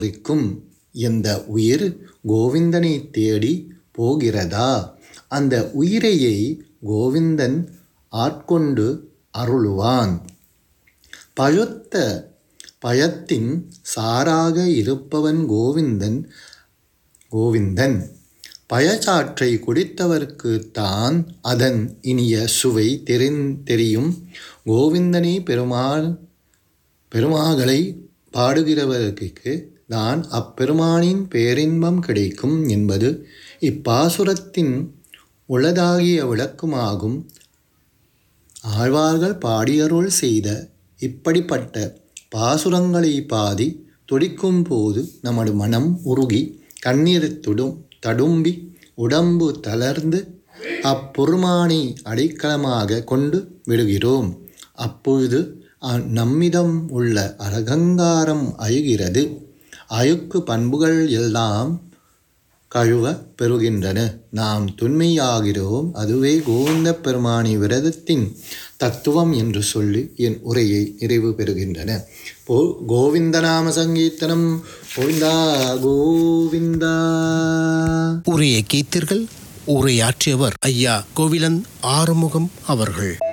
இருக்கும் இந்த உயிர் கோவிந்தனை தேடி போகிறதா அந்த உயிரையை கோவிந்தன் ஆட்கொண்டு அருளுவான் பழுத்த பழத்தின் சாராக இருப்பவன் கோவிந்தன் கோவிந்தன் பயச்சாற்றை குடித்தவர்க்கு தான் அதன் இனிய சுவை தெரிந் தெரியும் கோவிந்தனே பெருமாள் பெருமாகளை பாடுகிறவர்களுக்கு தான் அப்பெருமானின் பேரின்பம் கிடைக்கும் என்பது இப்பாசுரத்தின் உளதாகிய விளக்குமாகும் ஆழ்வார்கள் பாடியருள் செய்த இப்படிப்பட்ட பாசுரங்களை பாதி துடிக்கும் போது நமது மனம் உருகி கண்ணீர் துடும் தடும்பி உடம்பு தளர்ந்து அப்பெருமானை அடைக்கலமாக கொண்டு விடுகிறோம் அப்பொழுது அ- நம்மிடம் உள்ள அரகங்காரம் அழுகிறது அழுக்கு பண்புகள் எல்லாம் கழுவ பெறுகின்றன நாம் துண்மையாகிறோம் அதுவே கோவிந்த பெருமானி விரதத்தின் தத்துவம் என்று சொல்லி என் உரையை நிறைவு பெறுகின்றன போ கோவிந்தநாம சங்கீர்த்தனம் கோவிந்தா கோவிந்தா உரையை கேட்டீர்கள் உரையாற்றியவர் ஐயா கோவிலன் ஆறுமுகம் அவர்கள்